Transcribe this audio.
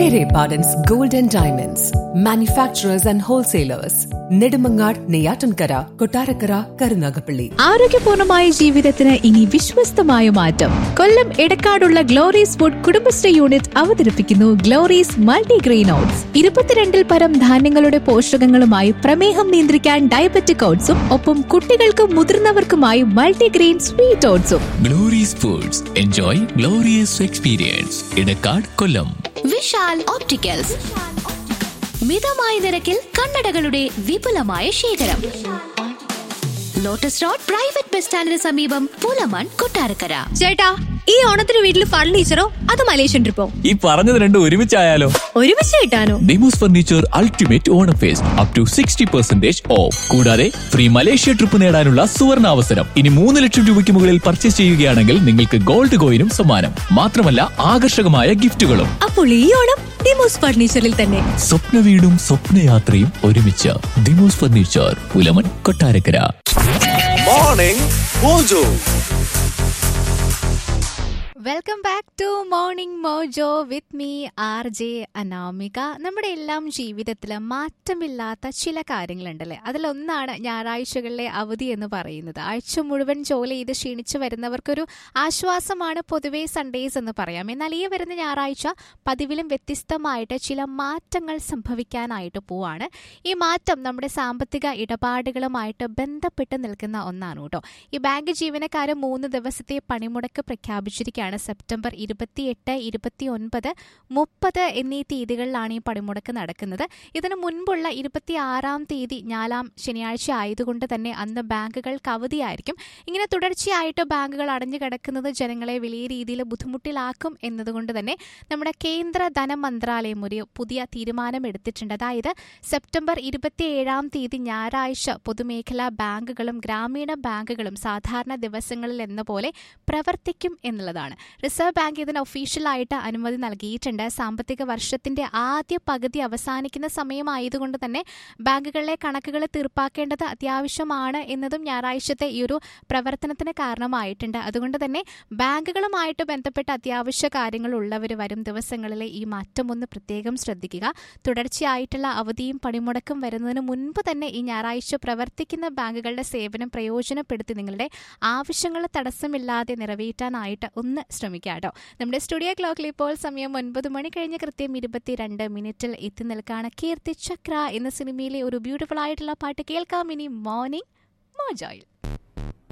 Pere Pardon's Gold and Diamonds, manufacturers and wholesalers, Nedumangad, Neyatankara, Kotarakara, Karunagapalli. ആരോഗ്യപൂർണമായ ജീവിതത്തിന് ഇനി വിശ്വസ്തമായ മാറ്റം കൊല്ലം എടക്കാടുള്ള ഗ്ലോറീസ് ഫുഡ് കുടുംബശ്രീ യൂണിറ്റ് അവതരിപ്പിക്കുന്നു ഗ്ലോറീസ് മൾട്ടിഗ്രെയിൻ ഓട്സ് ഇരുപത്തിരണ്ടിൽ പരം ധാന്യങ്ങളുടെ പോഷകങ്ങളുമായി പ്രമേഹം നിയന്ത്രിക്കാൻ ഡയബറ്റിക് ഓട്സും ഒപ്പം കുട്ടികൾക്കും മുതിർന്നവർക്കുമായി മൾട്ടിഗ്രെയിൻ സ്വീറ്റ് ഓട്സും Glory's foods enjoy glorious experience Edakkad Kollam Vishal opticals മിതമായ നിരക്കിൽ കണ്ണടകളുടെ വിപുലമായ ശേഖരം ലോട്ടസ് റോഡ് പ്രൈവറ്റ് ബസ് സ്റ്റാൻഡിന് സമീപം പൂലമാൻ കൊട്ടാരക്കര ചേട്ടാ ഈ ഓണത്തിന് വീട്ടിൽ ഫർണിച്ചറോ അത് മലേഷ്യൻ ട്രിപ്പോ ഈ പറഞ്ഞത് രണ്ടും ഒരുമിച്ചായാലോ ഒരുമിച്ച് കിട്ടാനോ Demos furniture ultimate Onam fest up to sixty percentage off കൂടാതെ ഫ്രീ മലേഷ്യ ട്രിപ്പ് നേടാനുള്ള സുവർണ അവസരം ഇനി മൂന്ന് ലക്ഷം രൂപയ്ക്ക് മുകളിൽ പർച്ചേസ് ചെയ്യുകയാണെങ്കിൽ നിങ്ങൾക്ക് ഗോൾഡ് കോയിനും സമ്മാനം മാത്രമല്ല ആകർഷകമായ ഗിഫ്റ്റുകളും അപ്പോൾ ഈ ഓണം ഡിമോസ് ഫർണിച്ചറിൽ തന്നെ സ്വപ്ന വീടും സ്വപ്നയാത്രയും ഒരുമിച്ച് Demos furniture Pulamon Kottarakkara morning mojo welcome back to morning mojo with me R J Anamika നമ്മുടെ എല്ലാം ജീവിതത്തിൽ മാറ്റമില്ലാത്ത ചില കാര്യങ്ങളുണ്ടല്ലേ അതിലൊന്നാണ് ഞായറാഴ്ചകളിലെ അവധി എന്ന് പറയുന്നത് ആഴ്ച മുഴുവൻ ജോലി ചെയ്ത് ക്ഷീണിച്ചു വരുന്നവർക്കൊരു ആശ്വാസമാണ് പൊതുവെ സൺഡേസ് എന്ന് പറയാം എന്നാൽ ഈ വരുന്ന ഞായറാഴ്ച പതിവിലും വ്യത്യസ്തമായിട്ട് ചില മാറ്റങ്ങൾ സംഭവിക്കാനായിട്ട് പോവാണ് ഈ മാറ്റം നമ്മുടെ സാമ്പത്തിക ഇടപാടുകളുമായിട്ട് ബന്ധപ്പെട്ട് നിൽക്കുന്ന ഒന്നാണ് കേട്ടോ ഈ ബാങ്ക് ജീവനക്കാർ മൂന്ന് ദിവസത്തെ പണിമുടക്ക് പ്രഖ്യാപിച്ചിരിക്കുകയാണ് സെപ്റ്റംബർ ഇരുപത്തിയെട്ട് ഇരുപത്തി ഒൻപത് മുപ്പത് എന്നീ തീയതികളിലാണ് ഈ പണിമുടക്ക് നടക്കുന്നത് ഇതിനു മുൻപുള്ള ഇരുപത്തി ആറാം തീയതി നാലാം ശനിയാഴ്ച ആയതുകൊണ്ട് തന്നെ അന്ന് ബാങ്കുകൾക്ക് അവധിയായിരിക്കും ഇങ്ങനെ തുടർച്ചയായിട്ട് ബാങ്കുകൾ അടഞ്ഞു കിടക്കുന്നത് ജനങ്ങളെ വലിയ രീതിയിൽ ബുദ്ധിമുട്ടിലാക്കും എന്നതുകൊണ്ട് തന്നെ നമ്മുടെ കേന്ദ്ര ധനമന്ത്രാലയം ഒരു പുതിയ തീരുമാനം എടുത്തിട്ടുണ്ട് അതായത് സെപ്റ്റംബർ ഇരുപത്തിയേഴാം തീയതി ഞായറാഴ്ച പൊതുമേഖലാ ബാങ്കുകളും ഗ്രാമീണ ബാങ്കുകളും സാധാരണ ദിവസങ്ങളിൽ എന്ന പോലെ പ്രവർത്തിക്കും എന്നുള്ളതാണ് റിസർവ് ബാങ്ക് ഇതിന് ഒഫീഷ്യലായിട്ട് അനുമതി നൽകിയിട്ടുണ്ട് സാമ്പത്തിക വർഷത്തിന്റെ ആദ്യ പകുതി അവസാനിക്കുന്ന സമയമായതുകൊണ്ട് തന്നെ ബാങ്കുകളിലെ കണക്കുകൾ തീർപ്പാക്കേണ്ടത് അത്യാവശ്യമാണ് എന്നതും ഞായറാഴ്ചത്തെ ഈ ഒരു പ്രവർത്തനത്തിന് കാരണമായിട്ടുണ്ട് അതുകൊണ്ട് തന്നെ ബാങ്കുകളുമായിട്ട് ബന്ധപ്പെട്ട അത്യാവശ്യ കാര്യങ്ങൾ ഉള്ളവർ വരും ദിവസങ്ങളിലെ ഈ മാറ്റം ഒന്ന് പ്രത്യേകം ശ്രദ്ധിക്കുക തുടർച്ചയായിട്ടുള്ള അവധിയും പണിമുടക്കും വരുന്നതിന് മുൻപ് തന്നെ ഈ ഞായറാഴ്ച പ്രവർത്തിക്കുന്ന ബാങ്കുകളുടെ സേവനം പ്രയോജനപ്പെടുത്തി നിങ്ങളുടെ ആവശ്യങ്ങൾ തടസ്സമില്ലാതെ നിറവേറ്റാനായിട്ട് ഒന്ന് ശ്രമിക്കുക കേട്ടോ നമ്മുടെ സ്റ്റുഡിയോ ക്ലോക്കിൽ ഇപ്പോൾ സമയം ഒൻപത് മണി കഴിഞ്ഞ് കൃത്യം ഇരുപത്തിരണ്ട് മിനിറ്റിൽ എത്തി നിൽക്കാണ് കീർത്തി ചക്ര എന്ന സിനിമയിലെ ഒരു ബ്യൂട്ടിഫുൾ ആയിട്ടുള്ള പാട്ട് കേൾക്കാം ഇനി മോർണിംഗ് മോജോയിൽ